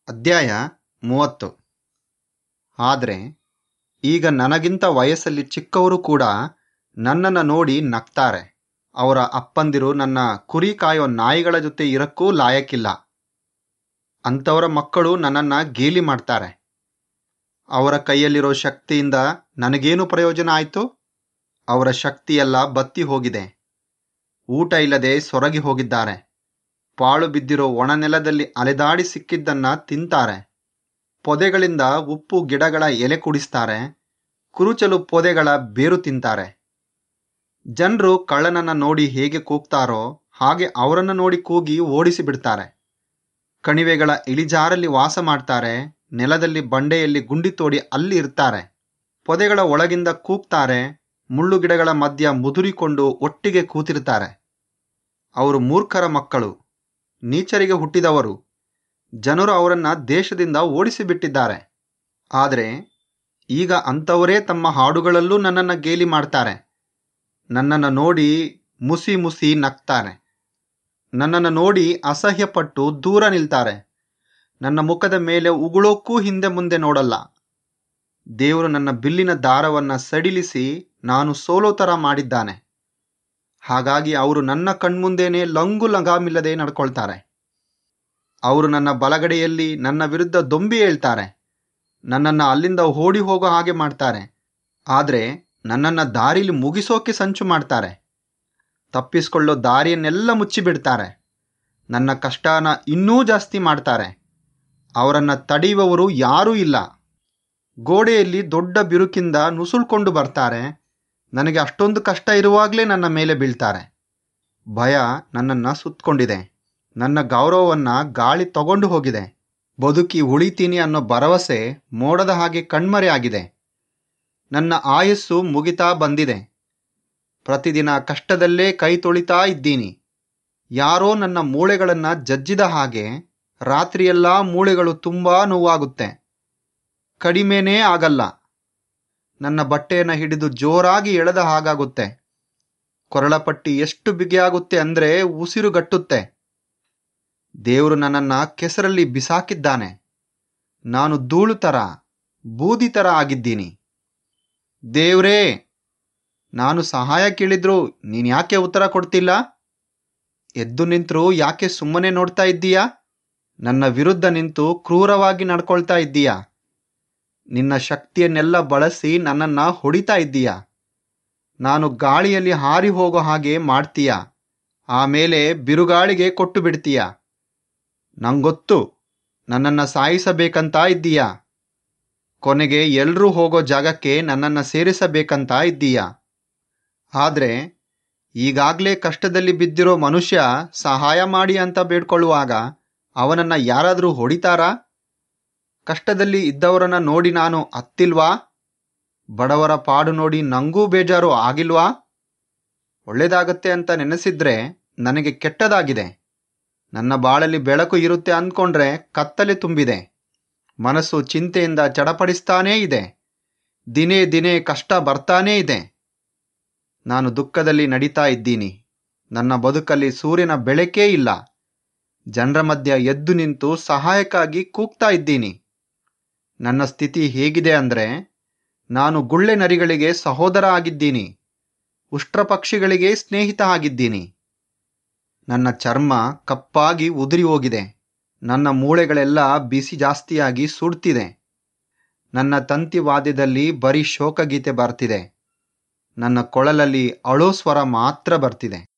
ಅಧ್ಯಾಯ ಮೂವತ್ತು ಆದರೆ ಈಗ ನನಗಿಂತ ವಯಸ್ಸಲ್ಲಿ ಚಿಕ್ಕವರು ಕೂಡ ನನ್ನನ್ನು ನೋಡಿ ನಗ್ತಾರೆ ಅವರ ಅಪ್ಪಂದಿರು ನನ್ನ ಕುರಿ ಕಾಯೋ ನಾಯಿಗಳ ಜೊತೆ ಇರಕ್ಕೂ ಲಾಯಕ್ಕಿಲ್ಲ ಅಂಥವರ ಮಕ್ಕಳು ನನ್ನನ್ನು ಗೇಲಿ ಮಾಡ್ತಾರೆ ಅವರ ಕೈಯಲ್ಲಿರೋ ಶಕ್ತಿಯಿಂದ ನನಗೇನು ಪ್ರಯೋಜನ ಆಯಿತು ಅವರ ಶಕ್ತಿಯೆಲ್ಲ ಬತ್ತಿ ಹೋಗಿದೆ ಊಟ ಇಲ್ಲದೆ ಸೊರಗಿ ಹೋಗಿದ್ದಾರೆ ಪಾಳು ಬಿದ್ದಿರೋ ಒಣನೆಲದಲ್ಲಿ ಅಲೆದಾಡಿ ಸಿಕ್ಕಿದ್ದನ್ನ ತಿಂತಾರೆ ಪೊದೆಗಳಿಂದ ಉಪ್ಪು ಗಿಡಗಳ ಎಲೆ ಕುಡಿಸ್ತಾರೆ ಕುರುಚಲು ಪೊದೆಗಳ ಬೇರು ತಿಂತಾರೆ ಜನರು ಕಳ್ಳನನ್ನ ನೋಡಿ ಹೇಗೆ ಕೂಗ್ತಾರೋ ಹಾಗೆ ಅವರನ್ನು ನೋಡಿ ಕೂಗಿ ಓಡಿಸಿ ಬಿಡ್ತಾರೆ ಕಣಿವೆಗಳ ಇಳಿಜಾರಲ್ಲಿ ವಾಸ ಮಾಡ್ತಾರೆ ನೆಲದಲ್ಲಿ ಬಂಡೆಯಲ್ಲಿ ಗುಂಡಿ ತೋಡಿ ಅಲ್ಲಿ ಇರ್ತಾರೆ ಪೊದೆಗಳ ಒಳಗಿಂದ ಕೂಗ್ತಾರೆ ಮುಳ್ಳು ಗಿಡಗಳ ಮಧ್ಯ ಮುದುರಿಕೊಂಡು ಒಟ್ಟಿಗೆ ಕೂತಿರ್ತಾರೆ ಅವರು ಮೂರ್ಖರ ಮಕ್ಕಳು ನೀಚರಿಗೆ ಹುಟ್ಟಿದವರು ಜನರು ಅವರನ್ನ ದೇಶದಿಂದ ಓಡಿಸಿಬಿಟ್ಟಿದ್ದಾರೆ ಆದರೆ ಈಗ ಅಂಥವರೇ ತಮ್ಮ ಹಾಡುಗಳಲ್ಲೂ ನನ್ನನ್ನು ಗೇಲಿ ಮಾಡ್ತಾರೆ ನನ್ನನ್ನು ನೋಡಿ ಮುಸಿ ಮುಸಿ ನಗ್ತಾರೆ ನನ್ನನ್ನು ನೋಡಿ ಅಸಹ್ಯಪಟ್ಟು ದೂರ ನಿಲ್ತಾರೆ ನನ್ನ ಮುಖದ ಮೇಲೆ ಉಗುಳೋಕ್ಕೂ ಹಿಂದೆ ಮುಂದೆ ನೋಡಲ್ಲ ದೇವರು ನನ್ನ ಬಿಲ್ಲಿನ ದಾರವನ್ನ ಸಡಿಲಿಸಿ ನಾನು ಸೋಲೋ ಥರ ಮಾಡಿದ್ದಾನೆ ಹಾಗಾಗಿ ಅವರು ನನ್ನ ಕಣ್ಮುಂದೇನೆ ಲಂಗು ಲಗಾಮಿಲ್ಲದೆ ನಡ್ಕೊಳ್ತಾರೆ ಅವರು ನನ್ನ ಬಲಗಡೆಯಲ್ಲಿ ನನ್ನ ವಿರುದ್ಧ ದೊಂಬಿ ಹೇಳ್ತಾರೆ ನನ್ನನ್ನು ಅಲ್ಲಿಂದ ಓಡಿ ಹೋಗೋ ಹಾಗೆ ಮಾಡ್ತಾರೆ ಆದರೆ ನನ್ನನ್ನು ದಾರಿಲಿ ಮುಗಿಸೋಕೆ ಸಂಚು ಮಾಡ್ತಾರೆ ತಪ್ಪಿಸ್ಕೊಳ್ಳೋ ದಾರಿಯನ್ನೆಲ್ಲ ಮುಚ್ಚಿಬಿಡ್ತಾರೆ ನನ್ನ ಕಷ್ಟನ ಇನ್ನೂ ಜಾಸ್ತಿ ಮಾಡ್ತಾರೆ ಅವರನ್ನು ತಡೆಯುವವರು ಯಾರೂ ಇಲ್ಲ ಗೋಡೆಯಲ್ಲಿ ದೊಡ್ಡ ಬಿರುಕಿಂದ ನುಸುಳ್ಕೊಂಡು ಬರ್ತಾರೆ ನನಗೆ ಅಷ್ಟೊಂದು ಕಷ್ಟ ಇರುವಾಗಲೇ ನನ್ನ ಮೇಲೆ ಬೀಳ್ತಾರೆ ಭಯ ನನ್ನನ್ನು ಸುತ್ತಕೊಂಡಿದೆ ನನ್ನ ಗೌರವವನ್ನ ಗಾಳಿ ತಗೊಂಡು ಹೋಗಿದೆ ಬದುಕಿ ಉಳಿತೀನಿ ಅನ್ನೋ ಭರವಸೆ ಮೋಡದ ಹಾಗೆ ಕಣ್ಮರೆ ಆಗಿದೆ ನನ್ನ ಆಯಸ್ಸು ಮುಗಿತಾ ಬಂದಿದೆ ಪ್ರತಿದಿನ ಕಷ್ಟದಲ್ಲೇ ಕೈ ತೊಳಿತಾ ಇದ್ದೀನಿ ಯಾರೋ ನನ್ನ ಮೂಳೆಗಳನ್ನು ಜಜ್ಜಿದ ಹಾಗೆ ರಾತ್ರಿಯೆಲ್ಲ ಮೂಳೆಗಳು ತುಂಬಾ ನೋವಾಗುತ್ತೆ ಕಡಿಮೆನೇ ಆಗಲ್ಲ ನನ್ನ ಬಟ್ಟೆಯನ್ನು ಹಿಡಿದು ಜೋರಾಗಿ ಎಳೆದ ಹಾಗಾಗುತ್ತೆ ಕೊರಳಪಟ್ಟಿ ಎಷ್ಟು ಬಿಗಿಯಾಗುತ್ತೆ ಅಂದ್ರೆ ಉಸಿರುಗಟ್ಟುತ್ತೆ ದೇವರು ನನ್ನನ್ನ ಕೆಸರಲ್ಲಿ ಬಿಸಾಕಿದ್ದಾನೆ ನಾನು ಧೂಳು ತರ ಬೂದಿ ತರ ಆಗಿದ್ದೀನಿ ದೇವ್ರೇ ನಾನು ಸಹಾಯ ಕೇಳಿದ್ರು ನೀನ್ ಯಾಕೆ ಉತ್ತರ ಕೊಡ್ತಿಲ್ಲ ಎದ್ದು ನಿಂತರೂ ಯಾಕೆ ಸುಮ್ಮನೆ ನೋಡ್ತಾ ಇದ್ದೀಯಾ ನನ್ನ ವಿರುದ್ಧ ನಿಂತು ಕ್ರೂರವಾಗಿ ನಡ್ಕೊಳ್ತಾ ಇದ್ದೀಯಾ ನಿನ್ನ ಶಕ್ತಿಯನ್ನೆಲ್ಲ ಬಳಸಿ ನನ್ನನ್ನ ಹೊಡಿತಾ ಇದ್ದೀಯಾ ನಾನು ಗಾಳಿಯಲ್ಲಿ ಹಾರಿ ಹೋಗೋ ಹಾಗೆ ಮಾಡ್ತೀಯ ಆಮೇಲೆ ಬಿರುಗಾಳಿಗೆ ಕೊಟ್ಟು ಬಿಡ್ತೀಯ ನಂಗೊತ್ತು ನನ್ನನ್ನು ಸಾಯಿಸಬೇಕಂತ ಇದ್ದೀಯಾ ಕೊನೆಗೆ ಎಲ್ರೂ ಹೋಗೋ ಜಾಗಕ್ಕೆ ನನ್ನನ್ನು ಸೇರಿಸಬೇಕಂತ ಇದ್ದೀಯಾ ಆದರೆ ಈಗಾಗಲೇ ಕಷ್ಟದಲ್ಲಿ ಬಿದ್ದಿರೋ ಮನುಷ್ಯ ಸಹಾಯ ಮಾಡಿ ಅಂತ ಬೇಡ್ಕೊಳ್ಳುವಾಗ ಅವನನ್ನ ಯಾರಾದರೂ ಹೊಡಿತಾರಾ ಕಷ್ಟದಲ್ಲಿ ಇದ್ದವರನ್ನ ನೋಡಿ ನಾನು ಅತ್ತಿಲ್ವಾ ಬಡವರ ಪಾಡು ನೋಡಿ ನಂಗೂ ಬೇಜಾರು ಆಗಿಲ್ವಾ ಒಳ್ಳೇದಾಗತ್ತೆ ಅಂತ ನೆನೆಸಿದ್ರೆ ನನಗೆ ಕೆಟ್ಟದಾಗಿದೆ ನನ್ನ ಬಾಳಲ್ಲಿ ಬೆಳಕು ಇರುತ್ತೆ ಅಂದ್ಕೊಂಡ್ರೆ ಕತ್ತಲೆ ತುಂಬಿದೆ ಮನಸ್ಸು ಚಿಂತೆಯಿಂದ ಚಡಪಡಿಸ್ತಾನೇ ಇದೆ ದಿನೇ ದಿನೇ ಕಷ್ಟ ಬರ್ತಾನೇ ಇದೆ ನಾನು ದುಃಖದಲ್ಲಿ ನಡೀತಾ ಇದ್ದೀನಿ ನನ್ನ ಬದುಕಲ್ಲಿ ಸೂರ್ಯನ ಬೆಳಕೇ ಇಲ್ಲ ಜನರ ಮಧ್ಯ ಎದ್ದು ನಿಂತು ಸಹಾಯಕ್ಕಾಗಿ ಕೂಗ್ತಾ ಇದ್ದೀನಿ ನನ್ನ ಸ್ಥಿತಿ ಹೇಗಿದೆ ಅಂದ್ರೆ ನಾನು ಗುಳ್ಳೆ ನರಿಗಳಿಗೆ ಸಹೋದರ ಆಗಿದ್ದೀನಿ ಉಷ್ಟ್ರ ಪಕ್ಷಿಗಳಿಗೆ ಸ್ನೇಹಿತ ಆಗಿದ್ದೀನಿ ನನ್ನ ಚರ್ಮ ಕಪ್ಪಾಗಿ ಉದುರಿ ಹೋಗಿದೆ ನನ್ನ ಮೂಳೆಗಳೆಲ್ಲ ಬಿಸಿ ಜಾಸ್ತಿಯಾಗಿ ಸುಡ್ತಿದೆ ನನ್ನ ತಂತಿ ವಾದ್ಯದಲ್ಲಿ ಬರೀ ಶೋಕಗೀತೆ ಬರ್ತಿದೆ ನನ್ನ ಕೊಳಲಲ್ಲಿ ಅಳೋ ಸ್ವರ ಮಾತ್ರ ಬರ್ತಿದೆ